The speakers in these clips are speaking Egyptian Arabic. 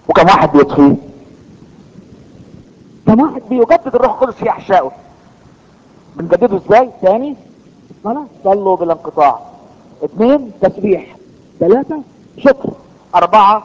وكم واحد بيطفيه كم واحد بيجدد الروح القدس في احشائه بنجدده ازاي تاني صلاة صلوا بلا انقطاع اثنين تسبيح ثلاثة شكر اربعة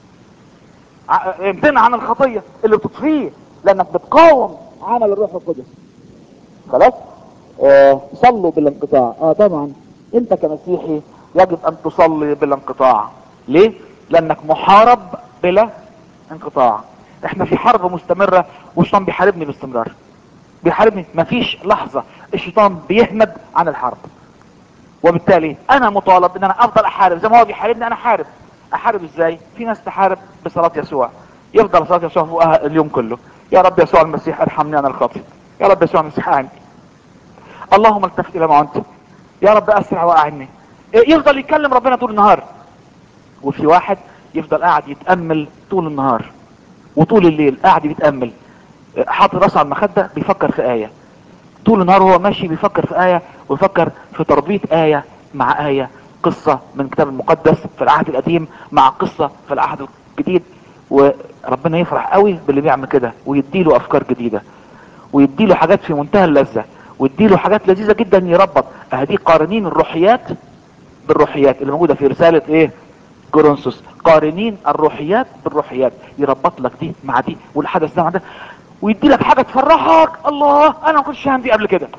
ع- امتنع عن الخطية اللي بتطفيه لانك بتقاوم عمل الروح القدس خلاص آه صلوا بلا انقطاع اه طبعا انت كمسيحي يجب ان تصلي بلا انقطاع ليه لانك محارب بلا انقطاع احنا في حرب مستمرة والشيطان بيحاربني باستمرار بيحاربني مفيش لحظة الشيطان بيهمد عن الحرب وبالتالي انا مطالب ان انا افضل احارب زي ما هو بيحاربني انا احارب احارب ازاي في ناس تحارب بصلاة يسوع يفضل صلاة يسوع فوقها اليوم كله يا رب يسوع المسيح ارحمني انا الخاطئ يا رب يسوع المسيح اعني اللهم التفت الى ما انت يا رب اسرع واعني إيه، يفضل يكلم ربنا طول النهار وفي واحد يفضل قاعد يتامل طول النهار وطول الليل قاعد بيتامل حاطط راسه على المخده بيفكر في ايه طول النهار وهو ماشي بيفكر في آية ويفكر في تربيط آية مع آية قصة من الكتاب المقدس في العهد القديم مع قصة في العهد الجديد وربنا يفرح قوي باللي بيعمل كده ويديله أفكار جديدة ويديله حاجات في منتهى اللذة ويديله حاجات لذيذة جدا يربط اهدي قارنين الروحيات بالروحيات اللي موجودة في رسالة ايه كورنثوس قارنين الروحيات بالروحيات يربط لك دي مع دي والحدث ده مع ده ويدي لك حاجة تفرحك الله انا ما كنتش فاهم دي قبل كده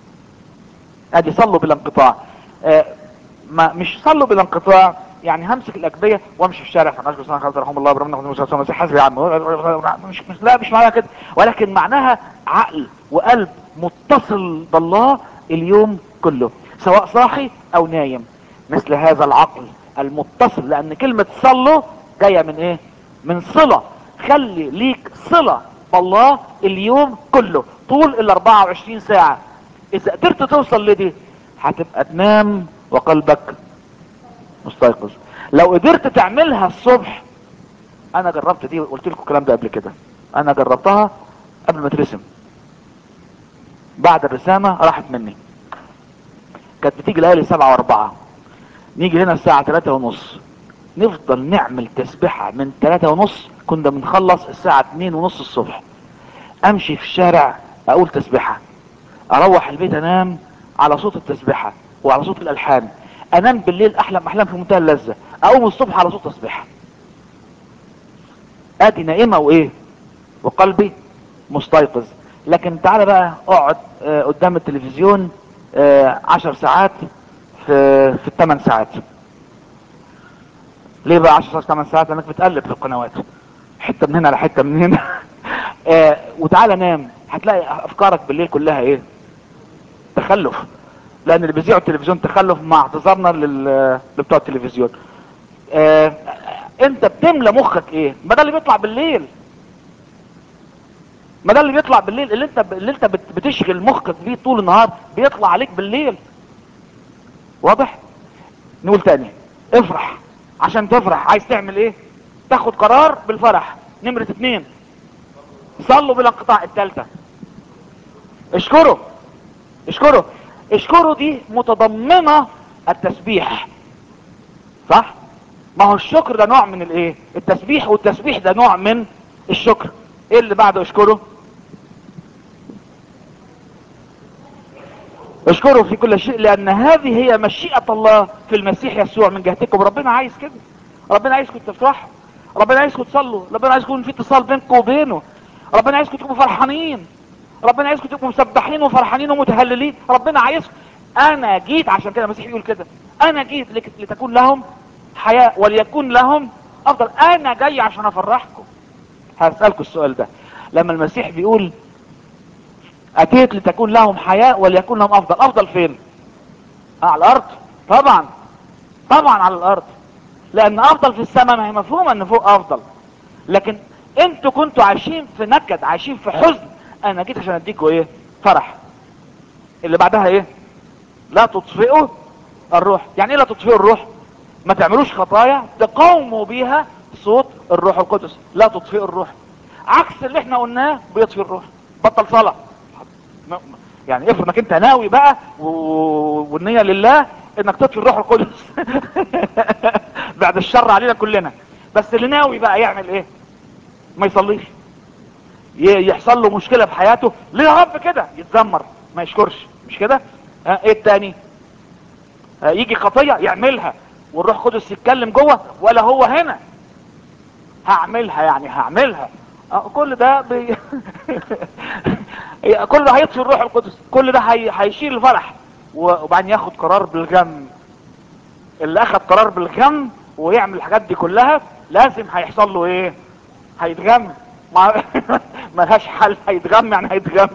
ادي صلوا بلا انقطاع آه ما مش صلوا بلا انقطاع يعني همسك الاجبيه وامشي في الشارع فنشكر سنه خالد رحمه الله برحمه الله صلى الله حسبي يا عم مش مش لا مش معناها كده ولكن معناها عقل وقلب متصل بالله اليوم كله سواء صاحي او نايم مثل هذا العقل المتصل لان كلمة صلوا جاية من ايه من صلة خلي ليك صلة بالله اليوم كله طول ال 24 ساعة اذا قدرت توصل لدي هتبقى تنام وقلبك مستيقظ لو قدرت تعملها الصبح انا جربت دي وقلت لكم الكلام ده قبل كده انا جربتها قبل ما ترسم بعد الرسامة راحت مني كانت بتيجي ليالي سبعة واربعة نيجي هنا الساعة تلاتة ونص نفضل نعمل تسبيحة من تلاتة ونص كنا بنخلص الساعة اتنين ونص الصبح امشي في الشارع اقول تسبيحة اروح البيت انام على صوت التسبيحة وعلى صوت الالحان انام بالليل احلم احلام في منتهى اللذة اقوم الصبح على صوت تسبيحة ادي نائمة وايه وقلبي مستيقظ لكن تعالى بقى اقعد آه، قدام التلفزيون آه، عشر ساعات في في الثمان ساعات ليه بقى 10 ساعات 8 ساعات لانك بتقلب في القنوات حته من هنا على حته من هنا آه وتعالى نام هتلاقي افكارك بالليل كلها ايه تخلف لان اللي بيذيعوا التلفزيون تخلف مع اعتذارنا لل- لبتوع التلفزيون آه انت بتملى مخك ايه ما ده اللي بيطلع بالليل ما ده اللي بيطلع بالليل اللي انت اللي انت بت- بتشغل مخك بيه طول النهار بيطلع عليك بالليل واضح نقول تاني افرح عشان تفرح عايز تعمل ايه تاخد قرار بالفرح نمرة اتنين صلوا بلا انقطاع التالتة اشكروا اشكروا اشكروا دي متضمنة التسبيح صح ما هو الشكر ده نوع من الايه التسبيح والتسبيح ده نوع من الشكر ايه اللي بعده اشكره اشكره في كل شيء لان هذه هي مشيئة الله في المسيح يسوع من جهتكم ربنا عايز كده ربنا عايزكم تفرحوا ربنا عايزكم تصلوا ربنا عايز يكون في اتصال بينكم وبينه ربنا عايزكم تبقوا فرحانين ربنا عايزكم تبقوا مسبحين وفرحانين ومتهللين ربنا عايزكم انا جيت عشان كده المسيح يقول كده انا جيت لك- لتكون لهم حياة وليكون لهم افضل انا جاي عشان افرحكم هسألكم السؤال ده لما المسيح بيقول اتيت لتكون لهم حياة وليكون لهم افضل افضل فين آه، على الارض طبعا طبعا على الارض لان افضل في السماء ما هي مفهومه ان فوق افضل لكن انتوا كنتوا عايشين في نكد عايشين في حزن انا جيت عشان اديكوا ايه فرح اللي بعدها ايه لا تطفئوا الروح يعني ايه لا تطفئوا الروح ما تعملوش خطايا تقاوموا بيها صوت الروح القدس لا تطفئوا الروح عكس اللي احنا قلناه بيطفئ الروح بطل صلاة م- م- يعني افرض انك انت ناوي بقى و- والنية لله انك تطفي الروح القدس بعد الشر علينا كلنا بس اللي ناوي بقى يعمل ايه ما يصليش ي- يحصل له مشكلة في حياته ليه يا رب كده يتذمر ما يشكرش مش كده ها ايه التاني ها يجي خطية يعملها والروح القدس يتكلم جوه ولا هو هنا هعملها يعني هعملها آه، كل ده بي... كل ده هيطفي الروح القدس كل ده هي... هيشيل الفرح و- وبعدين ياخد قرار بالغم اللي اخد قرار بالغم ويعمل الحاجات دي كلها لازم هيحصل له ايه هيتغم ما ملهاش حل هيتغم يعني هيتغم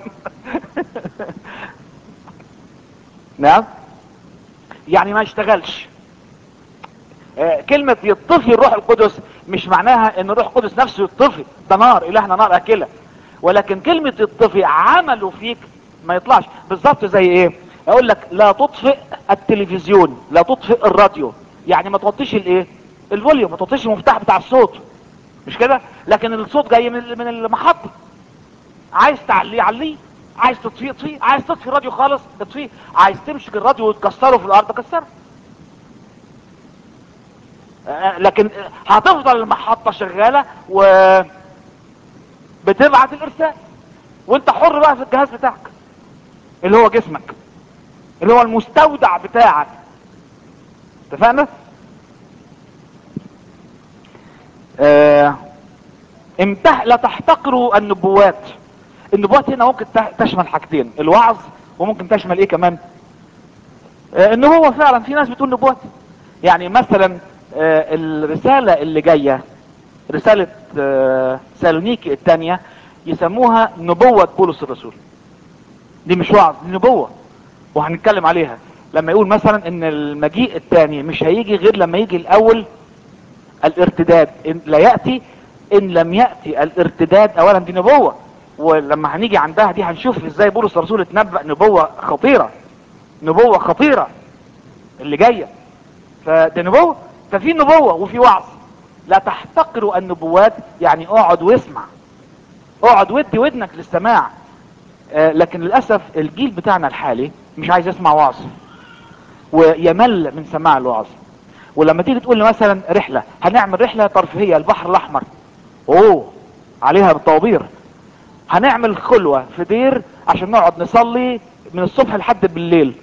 نعم يعني ما يشتغلش آه، كلمة يطفي الروح القدس مش معناها ان الروح القدس نفسه يطفي ده نار الهنا نار اكلة ولكن كلمة يطفي عمله فيك ما يطلعش بالظبط زي ايه اقول لك لا تطفئ التلفزيون لا تطفئ الراديو يعني ما توطيش الايه الفوليوم ما توطيش المفتاح بتاع الصوت مش كده لكن الصوت جاي من من المحطة عايز تعليه عليه عايز تطفيه اطفيه عايز تطفي الراديو خالص اطفيه عايز تمسك الراديو وتكسره في الارض كسره آه، لكن آه، هتفضل المحطة شغالة و بتبعت الارسال وانت حر بقى في الجهاز بتاعك اللي هو جسمك اللي هو المستودع بتاعك اتفقنا آه امتح لا تحتقروا النبوات النبوات هنا ممكن ت- تشمل حاجتين الوعظ وممكن تشمل ايه كمان آه النبوة فعلا في ناس بتقول نبوات يعني مثلا آه الرسالة اللي جاية رسالة آه سالونيكي الثانية يسموها نبوة بولس الرسول دي مش وعظ دي نبوة وهنتكلم عليها لما يقول مثلا ان المجيء الثاني مش هيجي غير لما يجي الاول الارتداد إن لا يأتي ان لم يأتي الارتداد اولا دي نبوة ولما هنيجي عندها دي هنشوف ازاي بولس الرسول اتنبأ نبوة خطيرة نبوة خطيرة اللي جاية فده نبوة ففي نبوة وفي وعظ لا تحتقروا النبوات يعني اقعد واسمع اقعد ودي ودنك للسماع آه، لكن للأسف الجيل بتاعنا الحالي مش عايز يسمع وعظ ويمل من سماع الوعظ ولما تيجي تقول لي مثلا رحلة هنعمل رحلة ترفيهية البحر الأحمر اوه عليها بالطوابير هنعمل خلوة في دير عشان نقعد نصلي من الصبح لحد بالليل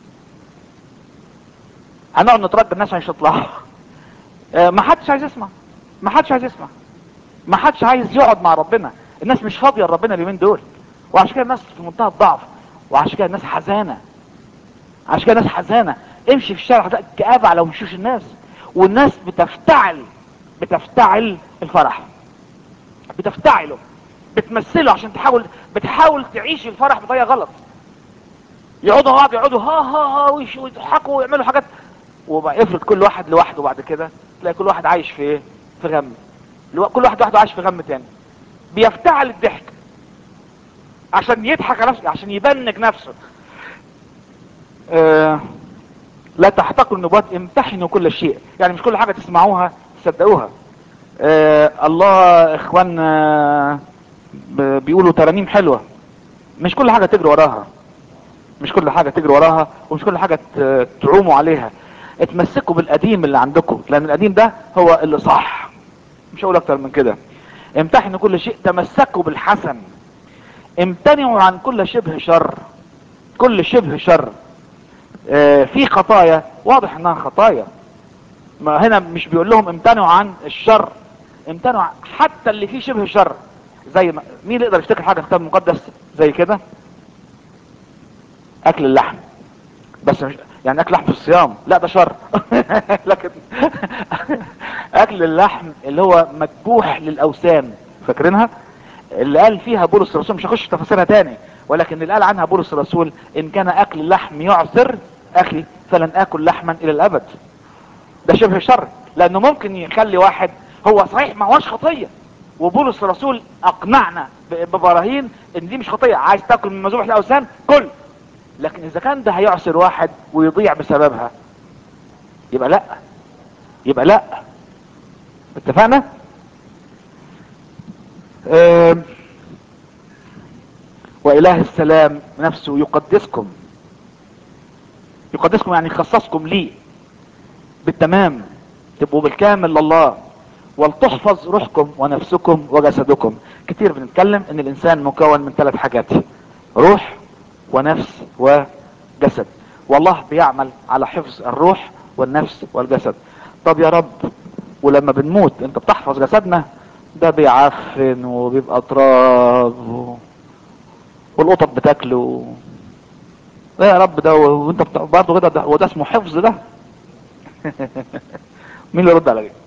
هنقعد نترجى الناس عشان يطلعوا آه، ما حدش عايز يسمع ما حدش عايز يسمع ما حدش عايز يقعد مع ربنا الناس مش فاضية لربنا اليومين دول وعشان كده الناس في منتهى الضعف وعشان كده الناس حزانة عشان كده الناس حزانة امشي في الشارع هتلاقي كآبة على وشوش الناس والناس بتفتعل بتفتعل الفرح بتفتعله بتمثله عشان تحاول بتحاول تعيش الفرح بطريقة غلط يقعدوا بعض يقعدوا ها ها ها ويش- ويضحكوا ويعملوا حاجات وبقى افرض كل واحد لوحده بعد كده تلاقي كل واحد عايش في ايه في غم لو- كل واحد لوحده عايش في غم تاني بيفتعل الضحك عشان يضحك على نفسه عشان يبنج نفسه آه لا تحتقروا النبوات امتحنوا كل شيء يعني مش كل حاجة تسمعوها تصدقوها آه الله اخواننا ب- بيقولوا ترانيم حلوة مش كل حاجة تجري وراها مش كل حاجة تجري وراها ومش كل حاجة ت- تعوموا عليها اتمسكوا بالقديم اللي عندكم لان القديم ده هو اللي صح مش هقول اكتر من كده امتحنوا كل شيء تمسكوا بالحسن امتنعوا عن كل شبه شر كل شبه شر آه، في خطايا واضح انها خطايا ما هنا مش بيقول لهم امتنعوا عن الشر امتنعوا عن- حتى اللي فيه شبه شر زي ما مين اللي يقدر يفتكر حاجه في الكتاب المقدس زي كده اكل اللحم بس مش يعني اكل لحم في الصيام لا ده شر لكن اكل اللحم اللي هو مذبوح للاوثان فاكرينها اللي قال فيها بولس الرسول مش هخش في تفاصيلها تاني ولكن اللي قال عنها بولس الرسول ان كان اكل اللحم يعثر اخي فلن اكل لحما الى الابد ده شبه شر لانه ممكن يخلي واحد هو صحيح ما هوش خطيه وبولس الرسول اقنعنا ب- ببراهين ان دي مش خطيه عايز تاكل من مذبوح الاوثان كل لكن اذا كان ده هيعسر واحد ويضيع بسببها يبقى لا يبقى لا اتفقنا آم، واله السلام نفسه يقدسكم يقدسكم يعني يخصصكم ليه بالتمام تبقوا بالكامل لله ولتحفظ روحكم ونفسكم وجسدكم كتير بنتكلم ان الانسان مكون من ثلاث حاجات روح ونفس وجسد والله بيعمل على حفظ الروح والنفس والجسد طب يا رب ولما بنموت انت بتحفظ جسدنا ده بيعفن وبيبقى تراب و... والقطط بتاكله لا يا رب ده وانت بت... برضه كده ده وده اسمه حفظ ده مين اللي يرد على كده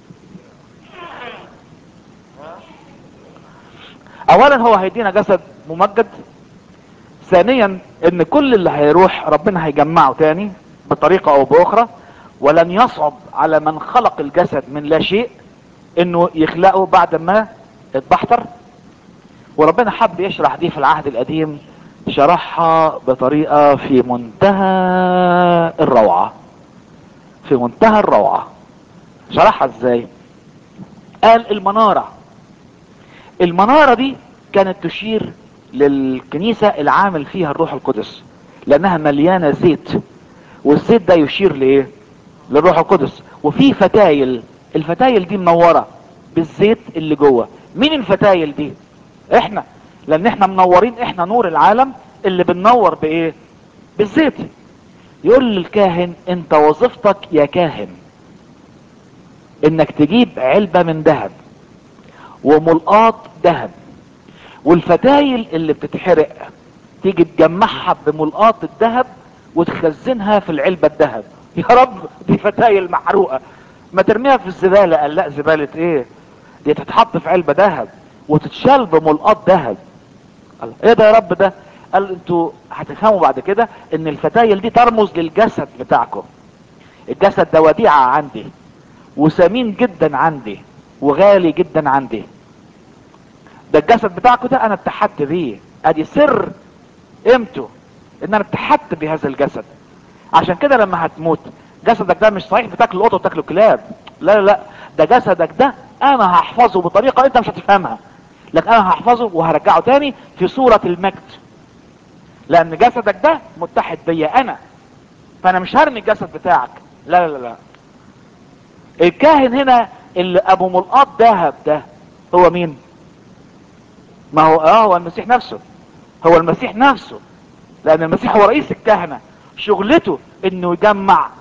اولا هو هيدينا جسد ممجد ثانيا ان كل اللي هيروح ربنا هيجمعه تاني بطريقة او باخرى ولن يصعب على من خلق الجسد من لا شيء انه يخلقه بعد ما اتبحتر وربنا حب يشرح دي في العهد القديم شرحها بطريقة في منتهى الروعة في منتهى الروعة شرحها ازاي قال المنارة المنارة دي كانت تشير للكنيسة العامل فيها الروح القدس لانها مليانة زيت والزيت ده يشير لايه للروح القدس وفي فتايل الفتايل دي منورة بالزيت اللي جوه مين الفتايل دي احنا لان احنا منورين احنا نور العالم اللي بننور بايه بالزيت يقول للكاهن انت وظيفتك يا كاهن انك تجيب علبة من ذهب وملقاط ذهب والفتايل اللي بتتحرق تيجي تجمعها بملقاط الذهب وتخزنها في العلبة الذهب يا رب دي فتايل محروقة ما ترميها في الزبالة قال لا زبالة ايه دي تتحط في علبة ذهب وتتشال بملقاط ذهب قال ايه ده يا رب ده قال انتوا هتفهموا بعد كده ان الفتايل دي ترمز للجسد بتاعكم الجسد ده وديعة عندي وثمين جدا عندي وغالي جدا عندي ده الجسد بتاعكم ده انا اتحدت بيه ادي سر قيمته ان انا اتحدت بهذا الجسد عشان كده لما هتموت جسدك ده مش صحيح بتاكل قطه وتاكل كلاب لا لا لا ده جسدك ده انا هحفظه بطريقه انت مش هتفهمها لكن انا هحفظه وهرجعه تاني في صورة المجد لان جسدك ده متحد بيا انا فانا مش هرمي الجسد بتاعك لا لا لا الكاهن هنا اللي ابو ملقاط ذهب ده هو مين ما هو اه هو المسيح نفسه هو المسيح نفسه لان المسيح هو رئيس الكهنة شغلته انه يجمع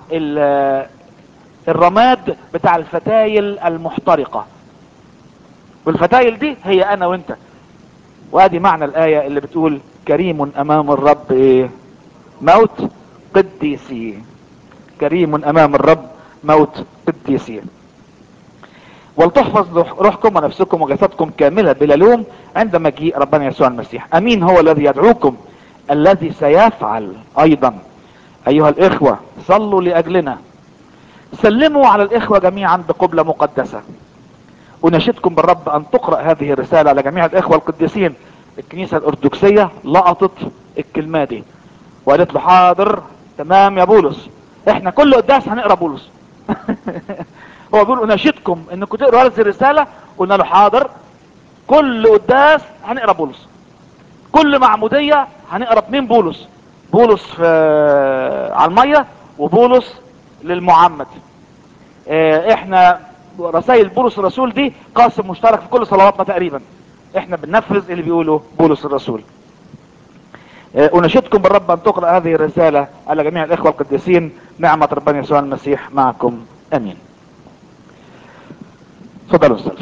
الرماد بتاع الفتايل المحترقة والفتايل دي هي انا وانت وادي معنى الاية اللي بتقول كريم امام الرب ايه موت قديسي كريم امام الرب موت قديسي ولتحفظ روحكم ونفسكم وجسدكم كاملة بلا لوم عند مجيء ربنا يسوع المسيح امين هو الذي يدعوكم الذي سيفعل ايضا ايها الاخوة صلوا لاجلنا سلموا على الاخوة جميعا بقبلة مقدسة اناشدكم بالرب ان تقرأ هذه الرسالة على جميع الاخوة القديسين الكنيسة الارثوذكسية لقطت الكلمة دي وقالت له حاضر تمام يا بولس احنا كل قداس هنقرا بولس هو بيقول اناشدكم انكم تقروا هذه الرسالة قلنا له حاضر كل قداس هنقرا بولس كل معمودية هنقرا اتنين بولس بولس في على المية وبولس للمعمد اه احنا رسائل بولس الرسول دي قاسم مشترك في كل صلواتنا تقريبا احنا بننفذ اللي بيقوله بولس الرسول اه اناشدكم بالرب ان تقرأ هذه الرسالة على جميع الاخوة القديسين نعمة ربنا يسوع المسيح معكم امين تفضلوا استاذ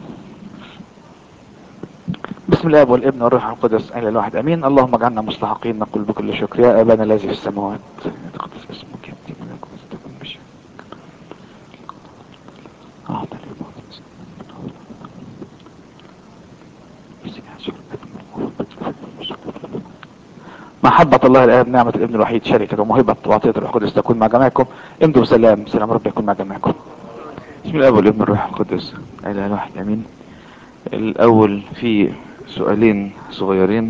بسم الله والابن والروح القدس اله الواحد امين اللهم اجعلنا مستحقين نقول بكل شكر يا ابانا الذي في السماوات يتقدس اسمك ياتي ملكك وتكن مشيئتك اعطى لي محبة الله الآب نعمة الابن الوحيد شركة وموهبة وعطية الروح القدس تكون مع جميعكم امضوا بسلام سلام رب يكون مع جميعكم بسم الله والابن الروح القدس اله الواحد امين الاول في سؤالين صغيرين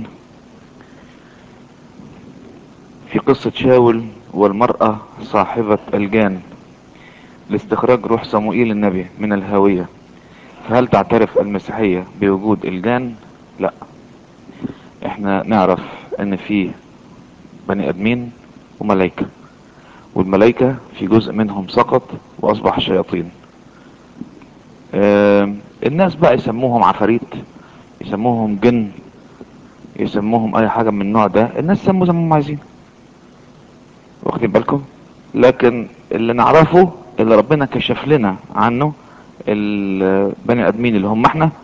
في قصة شاول والمرأة صاحبة الجان لاستخراج روح صموئيل النبي من الهاوية فهل تعترف المسيحية بوجود الجان لا احنا نعرف ان في بني ادمين وملائكة والملائكة في جزء منهم سقط واصبح شياطين آه الناس بقى يسموهم عفاريت يسموهم جن يسموهم اي حاجة من النوع ده الناس يسموا زي ما هم عايزين واخدين بالكم لكن اللي نعرفه اللي ربنا كشف لنا عنه البني ادمين اللي هم احنا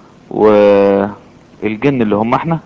والجن اللي هم احنا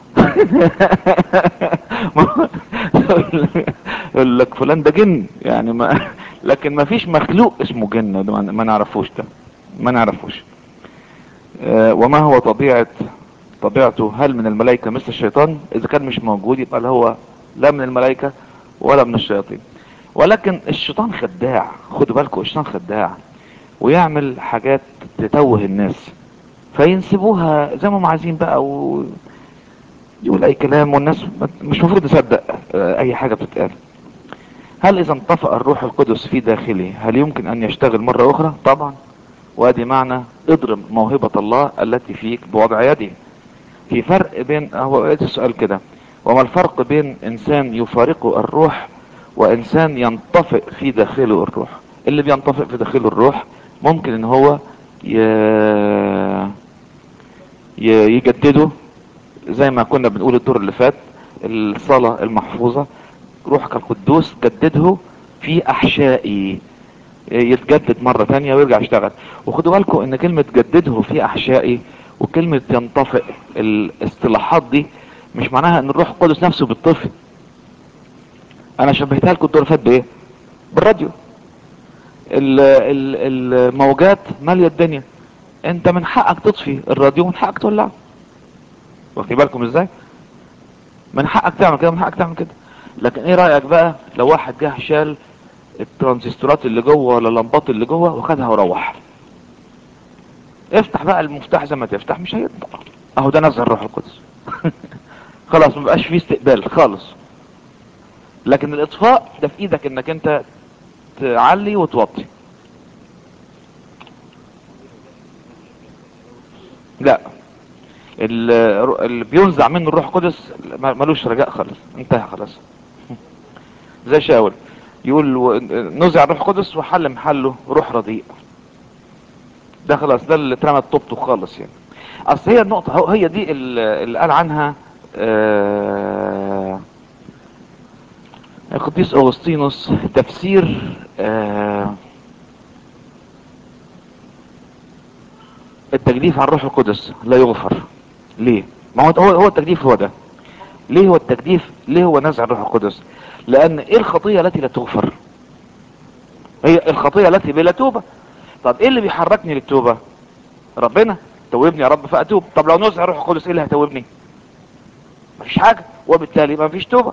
يقول لك فلان ده جن يعني ما لكن ما فيش مخلوق اسمه جن ده ما نعرفوش ده ما نعرفوش آه وما هو طبيعة طبيعته هل من الملائكة مثل الشيطان اذا كان مش موجود يبقى هو لا من الملائكة ولا من الشياطين ولكن الشيطان خداع خدوا بالكم الشيطان خداع ويعمل حاجات تتوه الناس فينسبوها زي ما هم عايزين بقى و... يقول اي كلام والناس مش مفروض تصدق اي حاجة بتتقال هل اذا انطفأ الروح القدس في داخلي هل يمكن ان يشتغل مرة اخرى طبعا وادي معنى اضرب موهبة الله التي فيك بوضع يدي في فرق بين هو السؤال كده وما الفرق بين انسان يفارقه الروح وانسان ينطفئ في داخله الروح اللي بينطفئ في داخله الروح ممكن ان هو ي... ي... يجدده زي ما كنا بنقول الدور اللي فات الصلاة المحفوظة روحك القدوس جدده في احشائي يتجدد مرة تانية ويرجع يشتغل وخدوا بالكم ان كلمة جدده في احشائي وكلمة ينطفئ الاصطلاحات دي مش معناها ان الروح القدس نفسه بالطفل انا شبهتها لكم الدور اللي فات بايه بالراديو الموجات مالية الدنيا انت من حقك تطفي الراديو من حقك تولعه واخدين بالكم ازاي من حقك تعمل كده من حقك تعمل كده لكن ايه رأيك بقى لو واحد جه شال الترانزستورات اللي جوه ولا اللمبات اللي جوه وخدها وروح افتح بقى المفتاح زي ما تفتح مش هيطلع اهو ده نزل الروح القدس خلاص ما بقاش فيه استقبال خالص لكن الاطفاء ده في ايدك انك انت تعلي وتوطي لا اللي بينزع منه الروح القدس ملوش رجاء خالص انتهى خلاص زي شاول يقول نزع الروح القدس وحل محله روح رديء ده خلاص ده اللي اترمت طوبته خالص يعني اصل هي النقطة هي دي اللي قال عنها آه القديس اغسطينوس تفسير آه التجديف على الروح القدس لا يغفر ليه ما هو هو التجديف هو ده ليه هو التجديف ليه هو نزع الروح القدس لان ايه الخطية التي لا تغفر هي الخطية التي بلا توبة طب ايه اللي بيحركني للتوبة ربنا توبني يا رب فاتوب طب لو نزع الروح القدس ايه اللي هتوبني مفيش حاجة وبالتالي مفيش توبة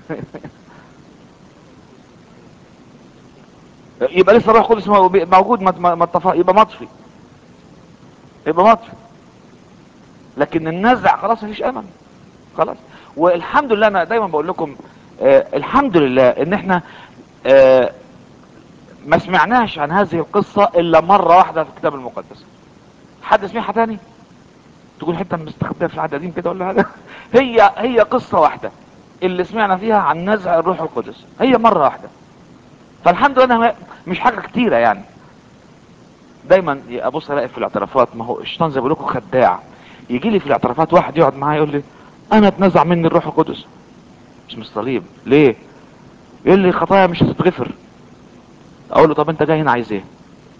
يبقى لسه الروح القدس موجود ما اتفق يبقى مطفي يبقى مطفي لكن النزع خلاص مفيش امل خلاص والحمد لله انا دايما بقول لكم آه الحمد لله ان احنا آه ما سمعناش عن هذه القصة الا مرة واحدة في الكتاب المقدس حد سمعها تاني تقول حتة مستخبية في العهد القديم كده ولا حاجة هي هي قصة واحدة اللي سمعنا فيها عن نزع الروح القدس هي مرة واحدة فالحمد لله مش حاجة كتيرة يعني دايما ابص الاقي في الاعترافات ما هو الشيطان زي ما بقول لكم خداع يجي لي في الاعترافات واحد يقعد معايا يقول لي انا اتنزع مني الروح القدس مش مستليب ليه يقول لي خطايا مش هتتغفر اقول له طب انت جاي هنا عايز ايه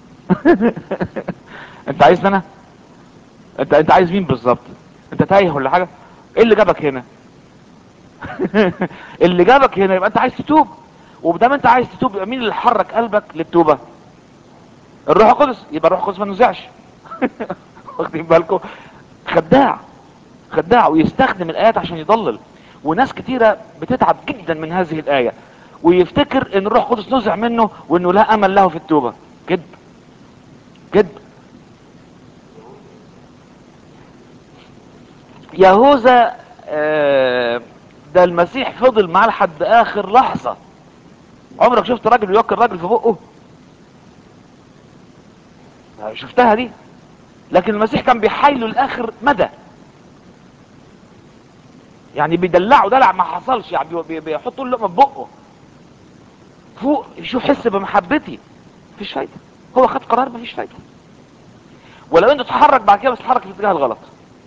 انت عايزني انا انت انت عايز مين بالظبط انت تايه ولا حاجه ايه اللي جابك هنا اللي جابك هنا يبقى انت عايز تتوب وبدام انت عايز تتوب يبقى مين اللي حرك قلبك للتوبه الروح القدس يبقى الروح القدس ما نزعش واخدين بالكم خداع خداع ويستخدم الايات عشان يضلل وناس كتيرة بتتعب جدا من هذه الاية ويفتكر ان الروح القدس نزع منه وانه لا امل له في التوبة كذب كذب يهوذا آه ده المسيح فضل معاه لحد اخر لحظة عمرك شفت راجل بيوكل راجل في بقه شفتها دي لكن المسيح كان بيحايله لاخر مدى يعني بيدلعه دلع ما حصلش يعني بيحطوا اللقمه في بقه فوق شو حس بمحبتي مفيش فايده هو خد قرار مفيش فايده ولو انت تتحرك بعد كده بس تتحرك في الاتجاه الغلط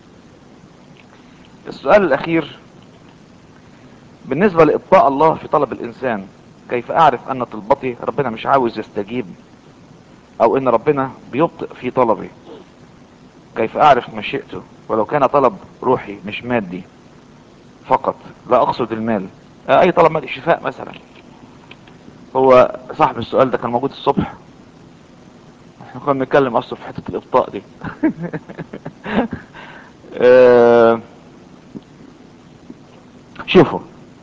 السؤال الاخير بالنسبة لإبطاء الله في طلب الإنسان كيف أعرف أن طلبتي ربنا مش عاوز يستجيب أو أن ربنا بيبطئ في طلبي كيف أعرف مشيئته ولو كان طلب روحي مش مادي فقط لا أقصد المال آه، أي طلب مادي شفاء مثلا هو صاحب السؤال ده كان موجود الصبح احنا كنا بنتكلم اصلا في حتة الابطاء دي آه، شوفوا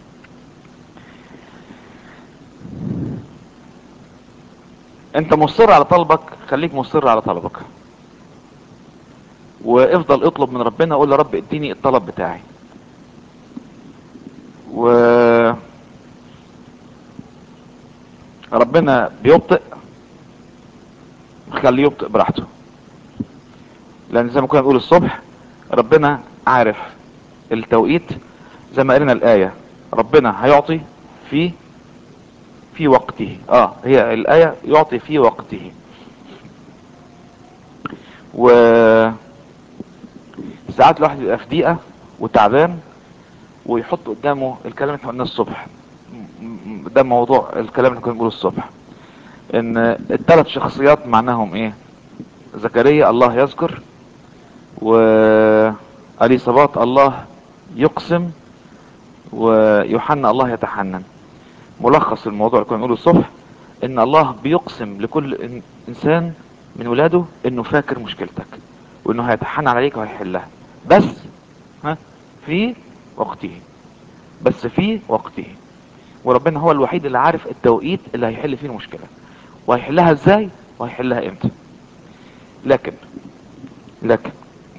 انت مصر على طلبك خليك مصر على طلبك وافضل اطلب من ربنا قول يا رب اديني الطلب بتاعي و ربنا بيبطئ خليه يبطئ براحته لان زي ما كنا بنقول الصبح ربنا عارف التوقيت زي ما قلنا الايه ربنا هيعطي في في وقته اه هي الايه يعطي في وقته و ساعات الواحد يبقى في ضيقه وتعبان ويحط قدامه الكلام اللي احنا قلناه الصبح م- م- ده موضوع الكلام اللي كنا بنقوله الصبح ان الثلاث شخصيات معناهم ايه زكريا الله يذكر وأليصابات الله يقسم ويوحنا الله يتحنن ملخص الموضوع اللي كنا بنقوله الصبح ان الله بيقسم لكل إن- انسان من ولاده انه فاكر مشكلتك وانه هيتحنن عليك وهيحلها بس ها في وقته بس في وقته وربنا هو الوحيد اللي عارف التوقيت اللي هيحل فيه المشكلة وهيحلها ازاي وهيحلها امتى لكن لكن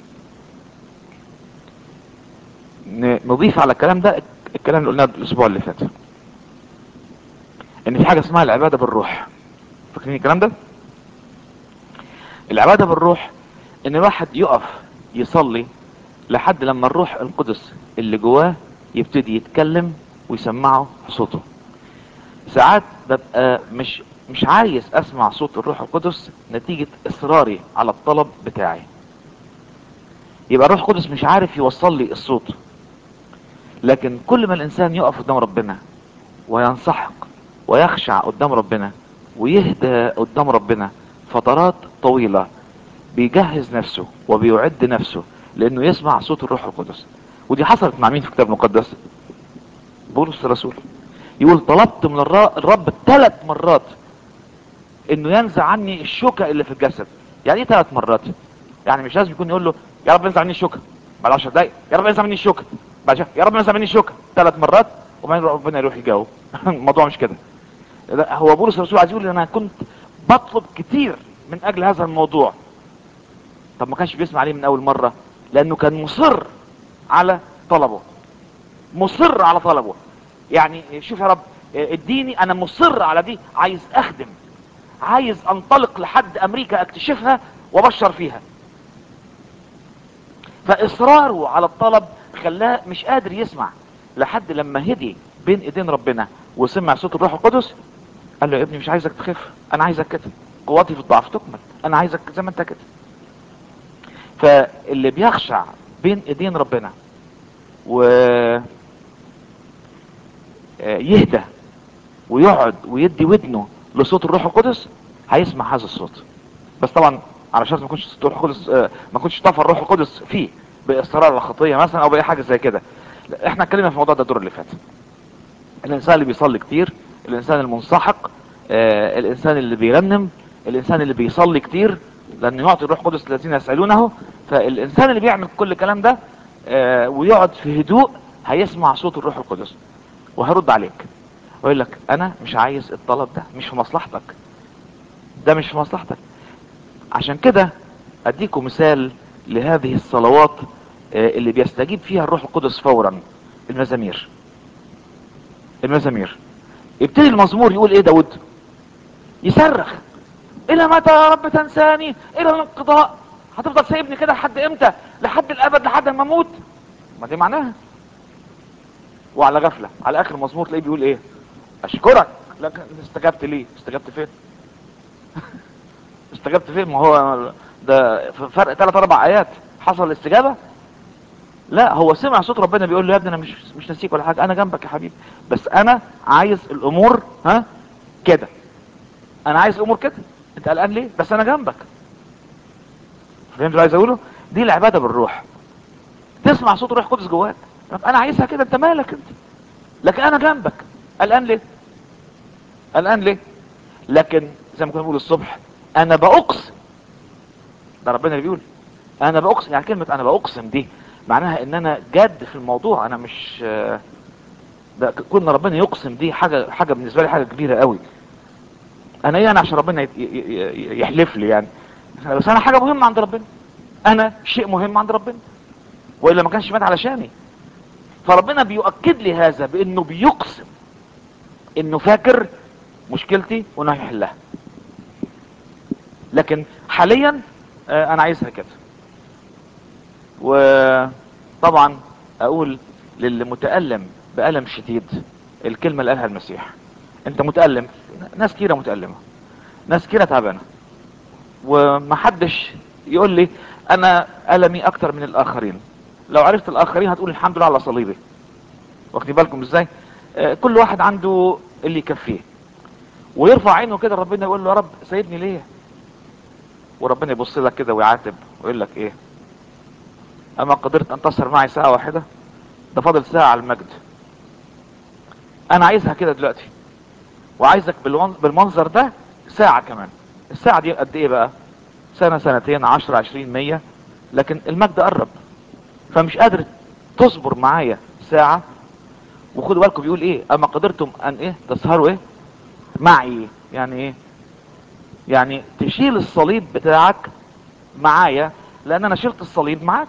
ن- نضيف على الكلام ده الكلام اللي قلناه الاسبوع اللي فات ان في حاجة اسمها العبادة بالروح فاكرين الكلام ده العبادة بالروح ان الواحد يقف يصلي لحد لما الروح القدس اللي جواه يبتدي يتكلم ويسمعه صوته ساعات ببقى مش مش عايز اسمع صوت الروح القدس نتيجة اصراري على الطلب بتاعي يبقى الروح القدس مش عارف يوصل لي الصوت لكن كل ما الانسان يقف قدام ربنا وينسحق ويخشع قدام ربنا ويهدى قدام ربنا فترات طويلة بيجهز نفسه وبيعد نفسه لانه يسمع صوت الروح القدس ودي حصلت مع مين في الكتاب المقدس بولس الرسول يقول طلبت من الر- الرب ثلاث مرات انه ينزع عني الشوكة اللي في الجسد يعني ايه ثلاث مرات يعني مش لازم يكون يقول له يا رب انزع عني الشوكة بعد 10 دقايق يا رب انزع مني الشوكة بعد شهر يا رب انزع مني الشوكة ثلاث مرات وبعدين ربنا يروح يجاوب الموضوع مش كده لا، هو بولس الرسول عايز يقول انا كنت بطلب كتير من اجل هذا الموضوع طب ما كانش بيسمع عليه من اول مرة لانه كان مصر على طلبه مصر على طلبه يعني شوف يا رب اديني انا مصر على دي عايز اخدم عايز انطلق لحد امريكا اكتشفها وابشر فيها فاصراره على الطلب خلاه مش قادر يسمع لحد لما هدي بين ايدين ربنا وسمع صوت الروح القدس قال له يا ابني مش عايزك تخف انا عايزك كده قوتي في الضعف تكمل انا عايزك زي ما انت كده فاللي بيخشع بين ايدين ربنا و آه، يهدى ويقعد ويدي ودنه لصوت الروح القدس هيسمع هذا الصوت بس طبعا على شرط ما يكونش صوت الروح القدس آه، ما يكونش طفى الروح القدس فيه باصرار على الخطيه مثلا او باي حاجه زي كده لا، احنا اتكلمنا في الموضوع ده الدور اللي فات الانسان اللي بيصلي كتير الانسان المنسحق آه، الانسان اللي بيرنم الانسان اللي بيصلي كتير لان يعطي الروح القدس الذين يسالونه فالانسان اللي بيعمل كل الكلام ده آه، ويقعد في هدوء هيسمع صوت الروح القدس وهرد عليك ويقول لك انا مش عايز الطلب ده مش في مصلحتك ده مش في مصلحتك عشان كده اديكم مثال لهذه الصلوات آه، اللي بيستجيب فيها الروح القدس فورا المزامير المزامير يبتدي المزمور يقول ايه داود يصرخ الى متى يا رب تنساني الى الانقضاء هتفضل سايبني كده لحد امتى لحد الابد لحد ما اموت ما دي معناها وعلى غفله على اخر المزمور تلاقيه بيقول ايه اشكرك لكن استجبت ليه استجبت فين استجبت فين ما هو ده ف- فرق ثلاث اربع ايات حصل الاستجابه لا هو سمع صوت ربنا بيقول له يا ابني انا مش مش ناسيك ولا حاجه انا جنبك يا حبيبي بس انا عايز الامور ها كده انا عايز الامور كده انت قلقان ليه بس انا جنبك فهمت اللي عايز اقوله دي العباده بالروح تسمع صوت الروح القدس جواك طب انا عايزها كده انت مالك انت لكن انا جنبك قلقان ليه قلقان ليه لكن زي ما كنا بنقول الصبح انا باقسم ده ربنا اللي بيقول انا باقسم يعني كلمه انا باقسم دي معناها ان انا جاد في الموضوع انا مش آه، ده كنا ربنا يقسم دي حاجه حاجه بالنسبه لي حاجه كبيره قوي انا ايه انا عشان ربنا يت- ي- ي- ي- يحلف لي يعني بس انا حاجه مهمه عند ربنا انا شيء مهم عند ربنا والا ما كانش مات علشاني فربنا بيؤكد لي هذا بانه بيقسم انه فاكر مشكلتي وانه هيحلها لكن حاليا آه، انا عايزها كده وطبعا اقول للي متألم بألم شديد الكلمة اللي قالها المسيح انت متألم ناس كتيرة متألمة ناس كتيرة تعبانة ومحدش يقول لي انا ألمي اكتر من الاخرين لو عرفت الاخرين هتقول الحمد لله على صليبي واخدين بالكم ازاي آه، كل واحد عنده اللي يكفيه ويرفع عينه كده ربنا يقول له يا رب سايبني ليه وربنا يبص لك كده ويعاتب ويقول لك ايه اما قدرت ان تسهر معي ساعة واحدة ده فاضل ساعة على المجد انا عايزها كده دلوقتي وعايزك بالون- بالمنظر ده ساعة كمان الساعة دي قد ايه بقى سنة سنتين عشرة عشرين مية لكن المجد قرب فمش قادر تصبر معايا ساعة وخدوا بالكم بيقول ايه اما قدرتم ان ايه تسهروا ايه معي يعني ايه يعني تشيل الصليب بتاعك معايا لان انا شلت الصليب معاك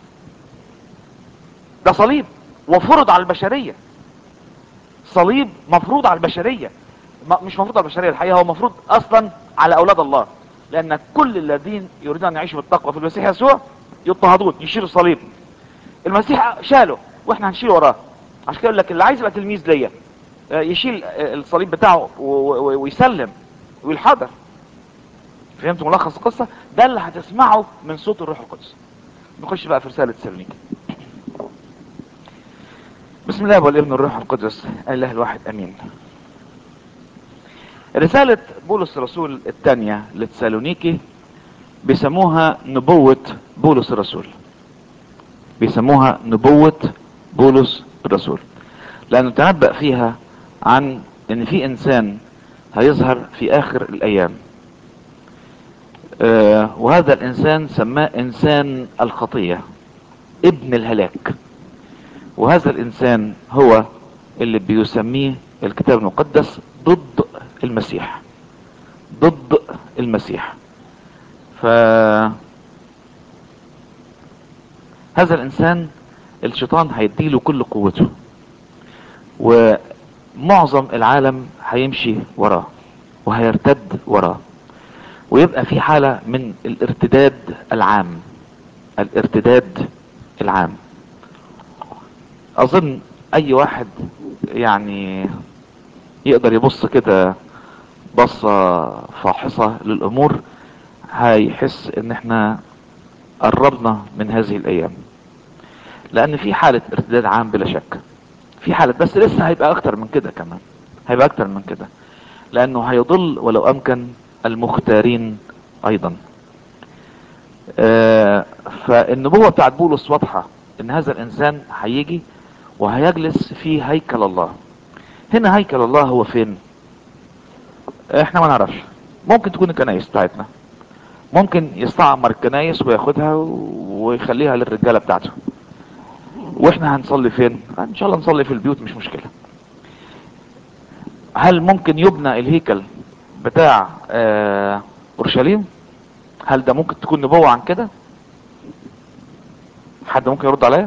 ده صليب وفرض على البشرية صليب مفروض على البشرية م- مش مفروض على البشرية الحقيقة هو مفروض اصلا على اولاد الله لان كل الذين يريدون ان يعيشوا بالتقوى في المسيح يسوع يضطهدون يشيلوا الصليب المسيح شاله واحنا هنشيل وراه عشان كده يقول لك اللي عايز يبقى تلميذ ليا آه، يشيل آه، الصليب بتاعه و- و- ويسلم ويحضر فهمتوا ملخص القصة ده اللي هتسمعه من صوت الروح القدس نخش بقى في رسالة سيرنيك بسم الله والابن والروح القدس الاله الواحد امين رسالة بولس الرسول الثانية لتسالونيكي بيسموها نبوة بولس الرسول بيسموها نبوة بولس الرسول لانه تنبأ فيها عن ان في انسان هيظهر في اخر الايام آه وهذا الانسان سماه انسان الخطية ابن الهلاك وهذا الانسان هو اللي بيسميه الكتاب المقدس ضد المسيح ضد المسيح ف هذا الانسان الشيطان هيديله كل قوته ومعظم العالم هيمشي وراه وهيرتد وراه ويبقى في حالة من الارتداد العام الارتداد العام اظن اي واحد يعني يقدر يبص كده بصة فاحصة للامور هيحس ان احنا قربنا من هذه الايام لان في حالة ارتداد عام بلا شك في حالة بس لسه هيبقى اكتر من كده كمان هيبقى اكتر من كده لانه هيضل ولو امكن المختارين ايضا آه فالنبوة بتاعت بولس واضحة ان هذا الانسان هيجي وهيجلس في هيكل الله هنا هيكل الله هو فين احنا ما نعرفش ممكن تكون الكنايس بتاعتنا ممكن يستعمر الكنايس وياخدها ويخليها للرجالة بتاعته واحنا هنصلي فين ان شاء الله نصلي في البيوت مش مشكلة هل ممكن يبنى الهيكل بتاع آه، اورشليم هل ده ممكن تكون نبوة عن كده حد ممكن يرد عليا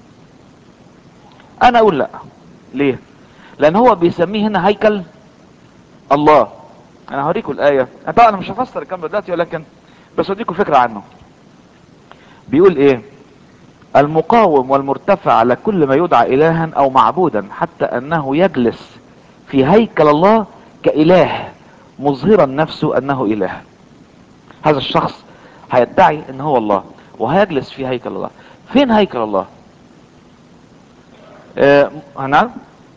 انا اقول لا ليه لان هو بيسميه هنا هيكل الله انا هوريكم الايه أنا طبعا انا مش هفسر الكلام ده دلوقتي ولكن بس اوديكم فكره عنه بيقول ايه المقاوم والمرتفع على كل ما يدعى الها او معبودا حتى انه يجلس في هيكل الله كاله مظهرا نفسه انه اله هذا الشخص هيدعي ان هو الله وهيجلس في هيكل الله فين هيكل الله آه نعم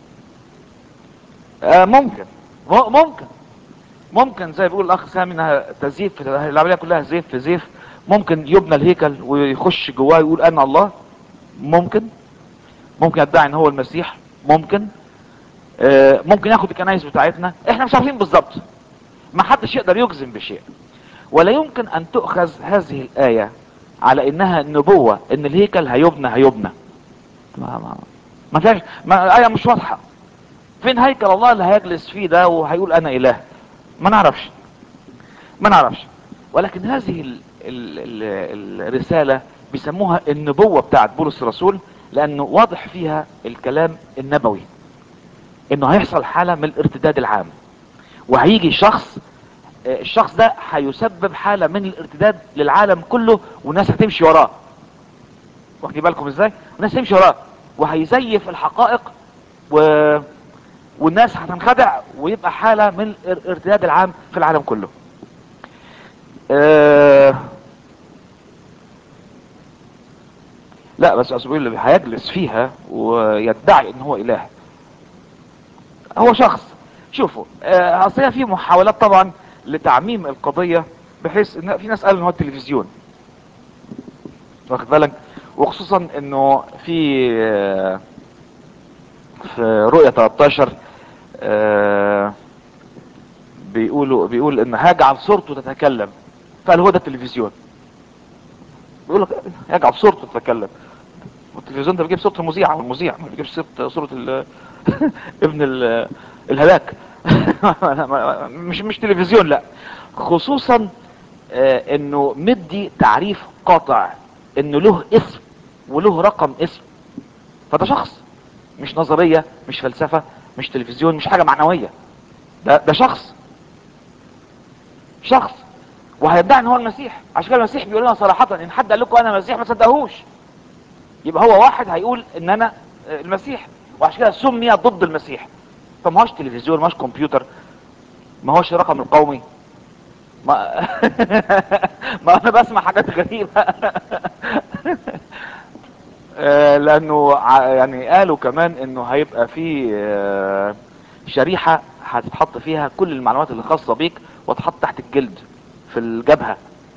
آه ممكن م- ممكن ممكن زي بيقول الاخ سامي انها تزييف العمليه كلها زيف في زيف ممكن يبنى الهيكل ويخش جواه يقول انا الله ممكن ممكن يدعي ان هو المسيح ممكن آه ممكن ياخد الكنائس بتاعتنا احنا مش عارفين بالظبط ما حدش يقدر يجزم بشيء ولا يمكن ان تؤخذ هذه الايه على انها نبوه ان الهيكل هيبنى هيبنى ما ما ما فيهاش ما الايه مش واضحه فين هيكل الله اللي هيجلس فيه ده وهيقول انا اله ما نعرفش ما نعرفش ولكن هذه ال ال ال الرسالة بيسموها النبوة بتاعت بولس الرسول لانه واضح فيها الكلام النبوي انه هيحصل حالة من الارتداد العام وهيجي شخص آه، الشخص ده هيسبب حالة من الارتداد للعالم كله والناس هتمشي وراه واخدين بالكم ازاي والناس تمشي وراه وهيزيف الحقائق و... والناس هتنخدع ويبقى حالة من الارتداد العام في العالم كله آه لا بس اصبر اللي هيجلس فيها ويدعي ان هو اله هو شخص شوفوا آه، اصل هي في محاولات طبعا لتعميم القضية بحيث ان في ناس قالوا ان هو التلفزيون واخد بالك وخصوصا انه في آه، في رؤية 13 آه، بيقولوا بيقول ان هجعل صورته تتكلم فقال هو ده التلفزيون بيقول لك يجعل صورته تتكلم والتلفزيون ده بيجيب صوت المذيع والمذيع ما بيجيبش صوت صورة ال- ابن ال- الهلاك مش مش تلفزيون لا خصوصا آه، انه مدي تعريف قاطع انه له اسم وله رقم اسم فده شخص مش نظرية مش فلسفة مش تلفزيون مش حاجة معنوية ده ده شخص شخص وهيدعي ان هو المسيح عشان كده المسيح بيقول لنا صراحة ان حد قال لكم انا مسيح ما تصدقوش يبقى هو واحد هيقول ان انا آه، المسيح وعشان كده سمي ضد المسيح فما هوش تلفزيون ما هوش كمبيوتر ما هوش الرقم القومي ما ما انا بسمع حاجات غريبة آه، لانه ع- يعني قالوا كمان انه هيبقى في آه، شريحة هتتحط فيها كل المعلومات اللي خاصة بيك وتحط تحت الجلد في الجبهة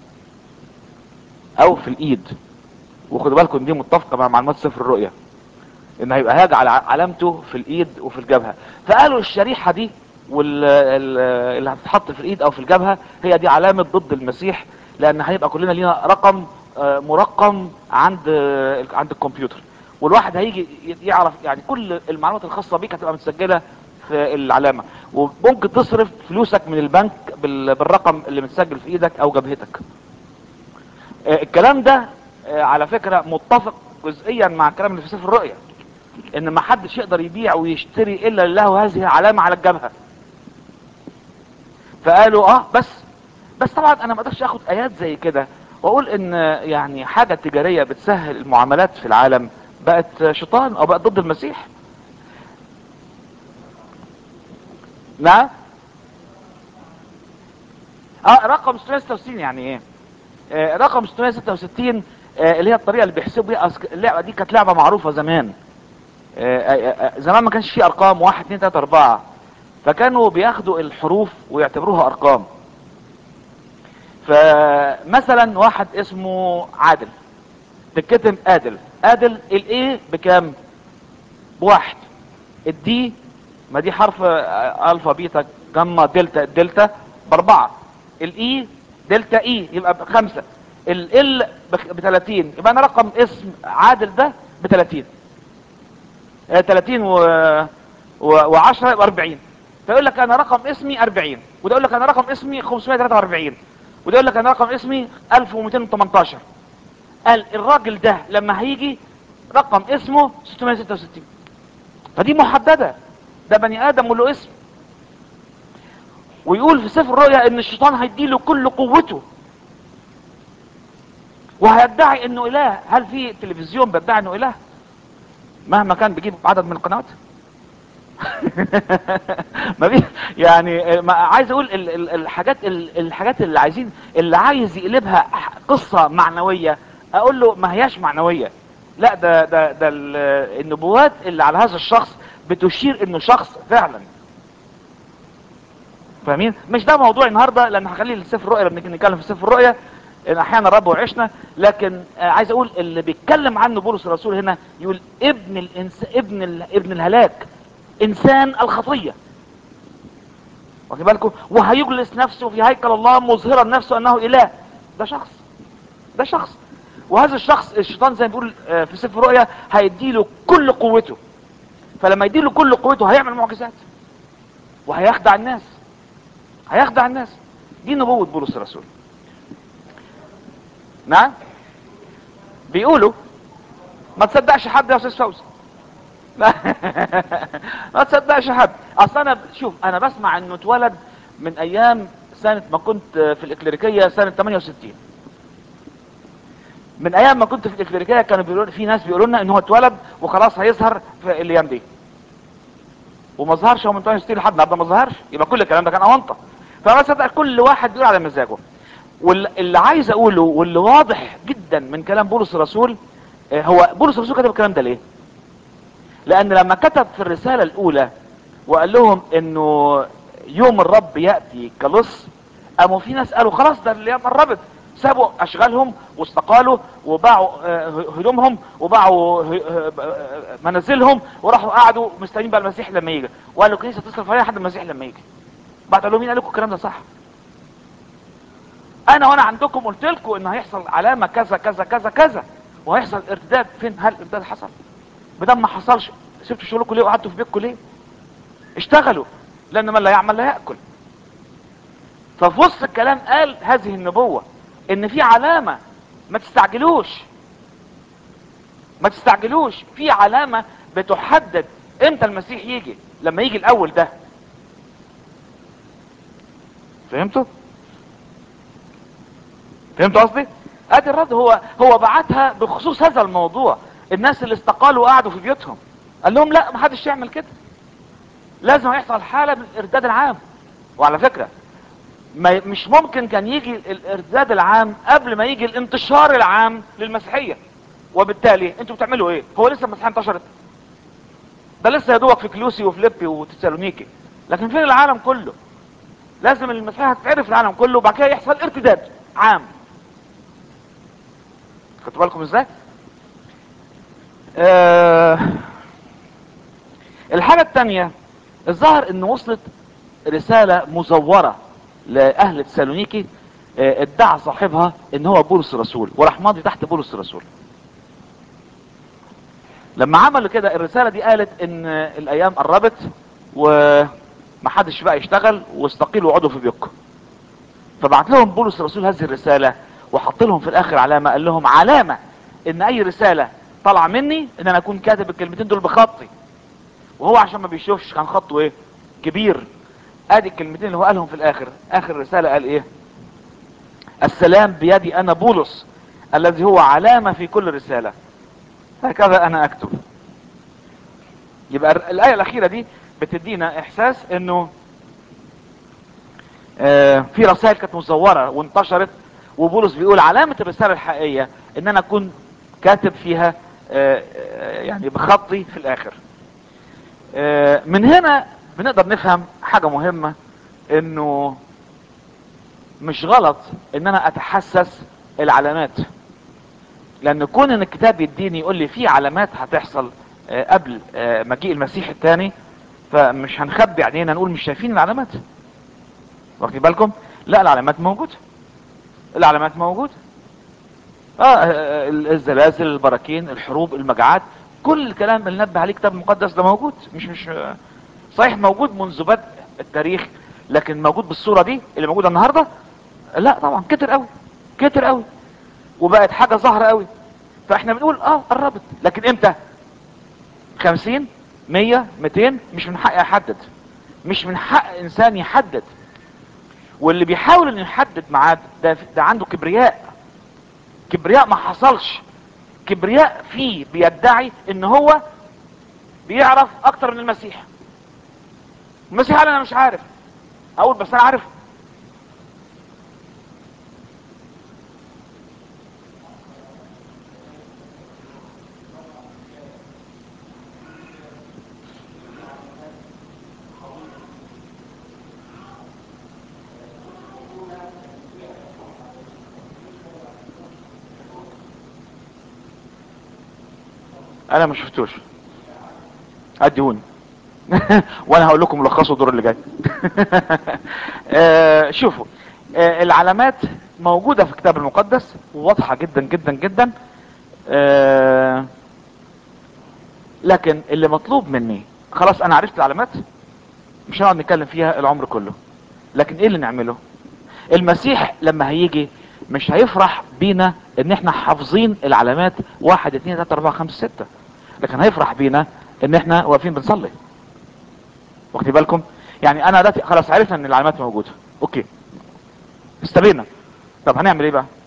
او في الايد وخدوا بالكم دي متفقة مع معلومات سفر الرؤيا ان هيبقى هيجعل ع- علامته في الايد وفي الجبهة فقالوا الشريحة دي واللي هتتحط في الايد او في الجبهة هي دي علامة ضد المسيح لان هيبقى كلنا لينا رقم آه، مرقم عند آه، عند الكمبيوتر والواحد هيجي ي- يعرف يعني كل المعلومات الخاصة بيك هتبقى متسجلة في العلامة وممكن تصرف فلوسك من البنك بال- بالرقم اللي متسجل في ايدك او جبهتك آه، الكلام ده آه، على فكرة متفق جزئيا مع الكلام اللي في سفر الرؤيا ان ما حدش يقدر يبيع ويشتري الا له هذه علامة على الجبهة فقالوا اه بس بس طبعا انا ما اقدرش اخد ايات زي كده واقول ان يعني حاجة تجارية بتسهل المعاملات في العالم بقت شيطان او بقت ضد المسيح نعم اه رقم 666 يعني ايه آه رقم 666 آه اللي هي الطريقة اللي بيحسبوا بيها أصل اللعبة دي كانت لعبة معروفة زمان آه، آه، آه، زمان ما كانش فيه ارقام واحد اتنين تلاتة اربعة فكانوا بياخدوا الحروف ويعتبروها ارقام فمثلا واحد اسمه عادل تتكتب ادل ادل الايه بكام بواحد الدي ما دي حرف آه، الفا بيتا جاما دلتا الدلتا باربعة الاي دلتا اي يبقى بخمسة ال ب 30 يبقى انا رقم اسم عادل ده ب 30 آه، 30 و و و10 يبقى 40 فيقول لك انا رقم اسمي 40 وده يقول لك انا رقم اسمي 543 وده يقول لك انا رقم اسمي 1218 قال الراجل ده لما هيجي رقم اسمه 666 فدي محددة ده بني ادم وله اسم ويقول في سفر الرؤيا ان الشيطان هيديله كل قوته وهيدعي انه اله هل في تلفزيون بيدعي انه اله مهما كان بيجيب عدد من القنوات ما في يعني ما عايز اقول ال- ال- الحاجات ال- الحاجات اللي عايزين اللي عايز يقلبها ح- قصة معنوية اقول له ما هياش معنوية لا ده ده ده ال- النبوات اللي على هذا الشخص بتشير انه شخص فعلا فاهمين مش ده موضوع النهارده لان هخليه لسفر الرؤيا لما نيجي نتكلم في سفر الرؤيا ان احيانا رب وعشنا لكن آه عايز اقول اللي بيتكلم عنه بولس الرسول هنا يقول ابن الانس ابن ال... ابن الهلاك انسان الخطيه واخد بالكم وهيجلس نفسه في هيكل الله مظهرا نفسه انه اله ده شخص ده شخص وهذا الشخص الشيطان زي ما بيقول آه، في سفر الرؤيا هيديله كل قوته فلما يديله كل قوته هيعمل معجزات وهيخدع الناس هيخدع الناس دي نبوة بولس الرسول نعم بيقولوا ما تصدقش حد يا استاذ فوزي لا ما تصدقش حد اصل انا شوف انا بسمع انه اتولد من ايام سنة ما كنت في الاكليريكية سنة 68 من ايام ما كنت في الاكليريكية كانوا بيقولوا في ناس بيقولوا لنا ان هو اتولد وخلاص هيظهر في الايام دي وما ظهرش هو من 68 لحد النهارده ما ظهرش يبقى كل الكلام ده كان اونطه فما صدق كل واحد بيقول على مزاجه واللي عايز اقوله واللي واضح جدا من كلام بولس الرسول آه، هو بولس الرسول كتب الكلام ده ليه لان لما كتب في الرسالة الاولى وقال لهم انه يوم الرب يأتي كلص قاموا في ناس قالوا خلاص ده الايام قربت سابوا اشغالهم واستقالوا وباعوا آه، هدومهم وباعوا ه- آه، آه، منازلهم وراحوا قعدوا مستنيين بقى المسيح لما يجي وقالوا الكنيسه تصرف عليها لحد المسيح لما يجي بعد قال لهم مين قال لكم الكلام ده صح انا وانا عندكم قلت لكم ان هيحصل علامه كذا كذا كذا كذا وهيحصل ارتداد فين هل الارتداد حصل بدل ما حصلش سبتوا شغلكم ليه وقعدتوا في بيتكم ليه اشتغلوا لان من لا يعمل لا ياكل ففي وسط الكلام قال هذه النبوه ان في علامه ما تستعجلوش ما تستعجلوش في علامه بتحدد امتى المسيح يجي لما يجي الاول ده فهمتوا فهمتوا قصدي ادي الرد هو هو بعتها بخصوص هذا الموضوع الناس اللي استقالوا وقعدوا في بيوتهم قال لهم لا ما حدش يعمل كده لازم يحصل حاله من الارتداد العام وعلى فكره ما مش ممكن كان يجي الارتداد العام قبل ما يجي الانتشار العام للمسيحيه وبالتالي انتوا بتعملوا ايه هو لسه المسيحيه انتشرت ده لسه يا دوبك في كلوسي وفليبي وتسالونيكي لكن فين العالم كله لازم المسيحيه تتعرف في العالم كله وبعد كده يحصل ارتداد عام خدتوا بالكم ازاي آه الحاجة التانية الظاهر ان وصلت رسالة مزورة لأهل تسالونيكي آه، ادعى صاحبها ان هو بولس الرسول وراح ماضي تحت بولس الرسول لما عملوا كده الرسالة دي قالت ان الايام قربت ومحدش بقى يشتغل واستقيلوا وقعدوا في بيوتكم فبعت لهم بولس الرسول هذه الرسالة وحط لهم في الاخر علامة قال لهم علامة ان اي رسالة طالعة مني ان انا اكون كاتب الكلمتين دول بخطي وهو عشان ما بيشوفش كان خطه ايه كبير ادي الكلمتين اللي هو قالهم في الاخر اخر رسالة قال ايه السلام بيدي انا بولس الذي هو علامة في كل رسالة هكذا انا اكتب يبقى الاية الاخيرة دي بتدينا احساس انه آه، في رسائل كانت مزورة وانتشرت وبولس بيقول علامة الرسالة الحقيقية ان انا اكون كاتب فيها آه، آه، يعني بخطي في الاخر آه، من هنا بنقدر نفهم حاجة مهمة انه مش غلط ان انا اتحسس العلامات لان كون ان الكتاب يديني يقول لي في علامات هتحصل آه، قبل آه، مجيء المسيح الثاني فمش هنخبي علينا نقول مش شايفين العلامات واخدين بالكم لا العلامات موجودة العلامات موجودة اه آه، الزلازل البراكين الحروب المجاعات كل الكلام اللي نبه عليه الكتاب المقدس ده موجود مش مش آه، صحيح موجود منذ بدء التاريخ لكن موجود بالصورة دي اللي موجودة النهاردة لا طبعا كتر قوي كتر قوي وبقت حاجة ظاهرة قوي فاحنا بنقول اه قربت لكن امتى خمسين مية ميتين مش من حقي احدد مش من حق انسان يحدد واللي بيحاول انه يحدد ميعاد ده ده عنده كبرياء كبرياء ما حصلش كبرياء فيه بيدعي ان هو بيعرف اكتر من المسيح المسيح قال انا مش عارف اقول بس انا عارف انا ما شفتوش اديهوني وانا هقول لكم ملخصه الدور اللي جاي آه، شوفوا آه، العلامات موجودة في الكتاب المقدس وواضحة جدا جدا جدا آه، لكن اللي مطلوب مني خلاص انا عرفت العلامات مش هنقعد نتكلم فيها العمر كله لكن ايه اللي نعمله المسيح لما هيجي مش هيفرح بينا ان احنا حافظين العلامات واحد اتنين تلاتة اربعة خمسة ستة لكن هيفرح بينا ان احنا واقفين بنصلي واخدين بالكم يعني انا دلوقتي خلاص عرفنا ان العلامات موجوده اوكي استبينا طب هنعمل ايه بقى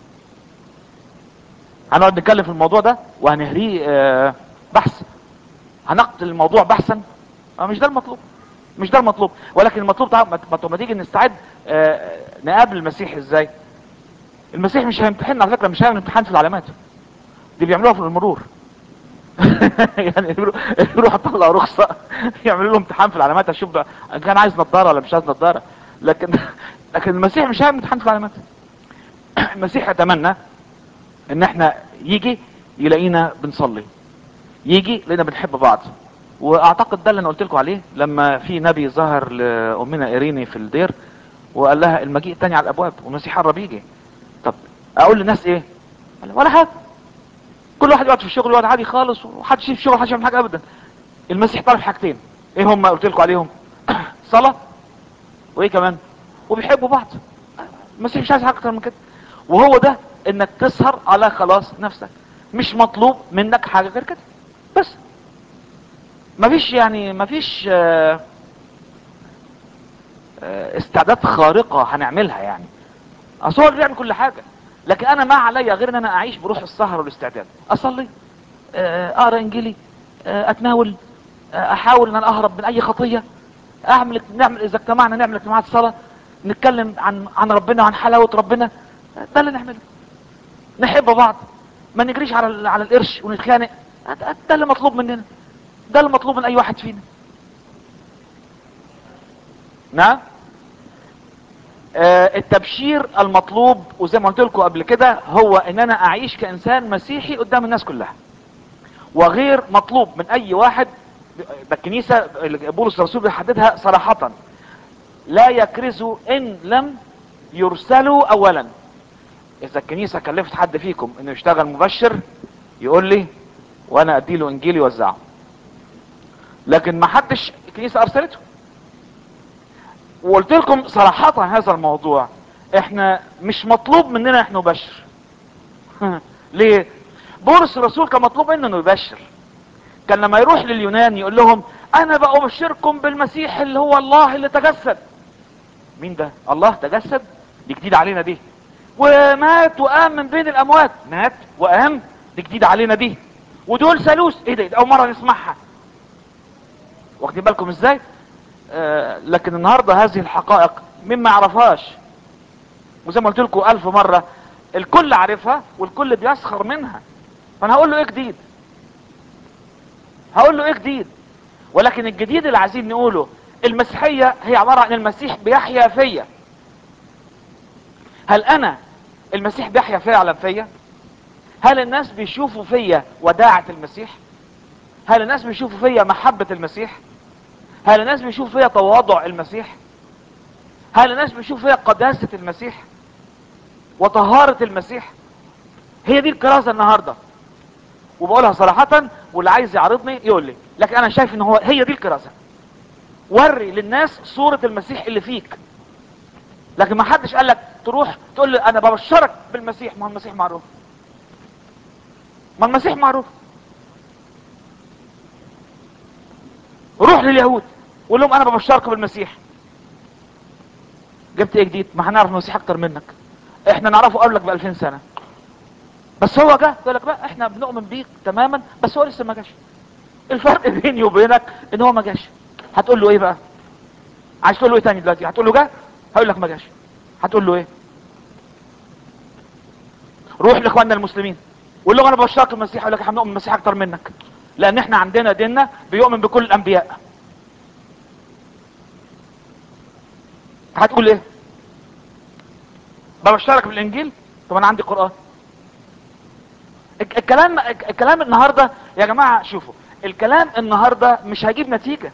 هنقعد نتكلم في الموضوع ده وهنهريه آه، بحث هنقتل الموضوع بحثا آه، مش ده المطلوب مش ده المطلوب ولكن المطلوب تعال ما- ما ما تيجي نستعد آه، نقابل المسيح ازاي المسيح مش هيمتحننا على فكره مش هيعمل امتحان في العلامات دي بيعملوها في المرور يعني يقولوا يروح اطلع رخصه يعملوا له امتحان في العلامات اشوف بقى ان كان عايز نظاره ولا مش عايز نظاره لكن لكن المسيح مش هيعمل امتحان في العلامات المسيح يتمنى ان احنا يجي يلاقينا بنصلي يجي لقينا بنحب بعض واعتقد ده اللي انا قلت لكم عليه لما في نبي ظهر لامنا ايريني في الدير وقال لها المجيء التاني على الابواب والمسيح قرب يجي طب اقول للناس ايه قال ولا حاجه كل واحد يقعد في الشغل يقعد عادي خالص ومحدش يسيب الشغل محدش يعمل حاجه ابدا المسيح طالب حاجتين ايه هم قلت لكم عليهم صلاه وايه كمان وبيحبوا بعض المسيح مش عايز حاجه اكتر من كده وهو ده انك تسهر على خلاص نفسك مش مطلوب منك حاجه غير كده بس مفيش يعني مفيش آه، آه، استعداد خارقه هنعملها يعني اصل هو اللي بيعمل كل حاجه لكن انا ما عليا غير ان انا اعيش بروح السهر والاستعداد اصلي آه، اقرا انجيلي آه، اتناول آه، احاول ان انا اهرب من اي خطيه اعمل نعمل اذا اجتمعنا نعمل اجتماعات صلاه نتكلم عن عن ربنا وعن حلاوه ربنا ده اللي نعمله نحب بعض ما نجريش على ال- على القرش ونتخانق ده ده اللي مطلوب مننا ده اللي مطلوب من اي واحد فينا نعم آه، التبشير المطلوب وزي ما قلت لكم قبل كده هو ان انا اعيش كانسان مسيحي قدام الناس كلها وغير مطلوب من اي واحد ده الكنيسه بولس الرسول بيحددها صراحه لا يكرزوا ان لم يرسلوا اولا اذا الكنيسه كلفت حد فيكم انه يشتغل مبشر يقول لي وانا اديله انجيل يوزعه لكن ما حدش الكنيسه ارسلته وقلت لكم صراحة هذا الموضوع احنا مش مطلوب مننا احنا نبشر ليه بولس الرسول كان مطلوب منه انه يبشر كان لما يروح لليونان يقول لهم انا بأبشركم بالمسيح اللي هو الله اللي تجسد مين ده الله تجسد دي جديد علينا دي ومات وقام من بين الاموات مات وقام دي جديد علينا دي ودول ثالوث ايه ده, ده اول مره نسمعها واخدين بالكم ازاي آه لكن النهارده هذه الحقائق مين ما يعرفهاش وزي ما قلت لكم الف مره الكل عارفها والكل بيسخر منها فانا هقول له ايه جديد هقول له ايه جديد ولكن الجديد اللي عايزين نقوله المسيحيه هي عباره عن المسيح بيحيا فيا هل انا المسيح بيحيا فعلا فيا هل الناس بيشوفوا فيا وداعة المسيح هل الناس بيشوفوا فيا محبة المسيح هل الناس بيشوفوا فيا تواضع المسيح هل الناس بيشوفوا فيا قداسة المسيح وطهارة المسيح هي دي الكرازة النهاردة وبقولها صراحة واللي عايز يعرضني يقول لي لكن انا شايف ان هو هي دي الكرازة وري للناس صورة المسيح اللي فيك لكن ما حدش قال لك تروح تقول له انا ببشرك بالمسيح ما هو المسيح معروف ما المسيح معروف روح لليهود قول لهم انا ببشرك بالمسيح جبت ايه جديد ما هنعرف المسيح اكتر منك احنا نعرفه قبلك ب 2000 سنه بس هو جه يقول لك بقى احنا بنؤمن بيك تماما بس هو لسه ما جاش الفرق بيني وبينك ان هو ما جاش هتقول له ايه بقى عايز تقول له ايه تاني دلوقتي هتقول له جه هقول لك ما جاش هتقول له ايه روح لاخواننا المسلمين قول لهم انا بشرك المسيح يقول لك احنا بنؤمن بالمسيح اكتر منك لان احنا عندنا ديننا بيؤمن بكل الانبياء هتقول ايه ببشرك بالانجيل طب انا عندي قران الك- الكلام الكلام النهارده يا جماعه شوفوا الكلام النهارده مش هيجيب نتيجه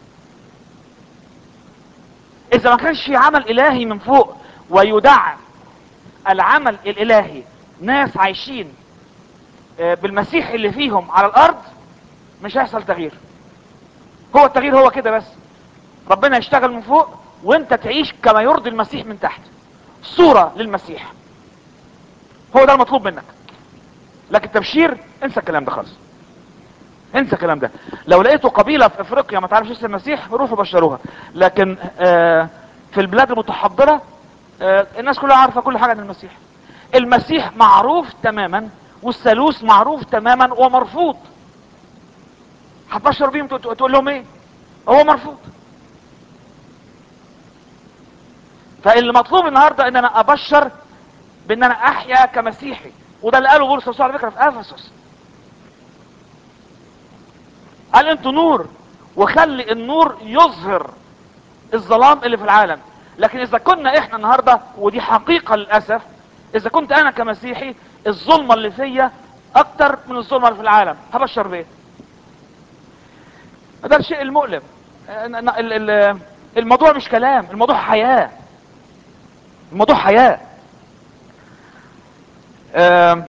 اذا ما كانش في عمل الهي من فوق ويدعم العمل الالهي ناس عايشين آه، بالمسيح اللي فيهم على الارض مش هيحصل تغيير هو التغيير هو كده بس ربنا يشتغل من فوق وانت تعيش كما يرضي المسيح من تحت صورة للمسيح هو ده المطلوب منك لكن تبشير انسى الكلام ده خالص انسى الكلام ده لو لقيتوا قبيلة في افريقيا ما تعرفش اسم المسيح روحوا بشروها لكن آه في البلاد المتحضرة آه الناس كلها عارفة كل حاجة عن المسيح المسيح معروف تماما والثالوث معروف تماما ومرفوض هتبشر بيهم تقول تقول لهم ايه هو مرفوض فاللي مطلوب النهارده ان انا ابشر بان انا احيا كمسيحي وده اللي قاله بولس الرسول على فكره في افسس قال انتوا نور وخلي النور يظهر الظلام اللي في العالم لكن اذا كنا احنا النهارده ودي حقيقه للاسف اذا كنت انا كمسيحي الظلمه اللي فيا اكتر من الظلمه اللي في العالم هبشر بايه ده الشيء المؤلم آه، ن- ن- ال- ال- الموضوع مش كلام الموضوع حياه الموضوع حياه آم،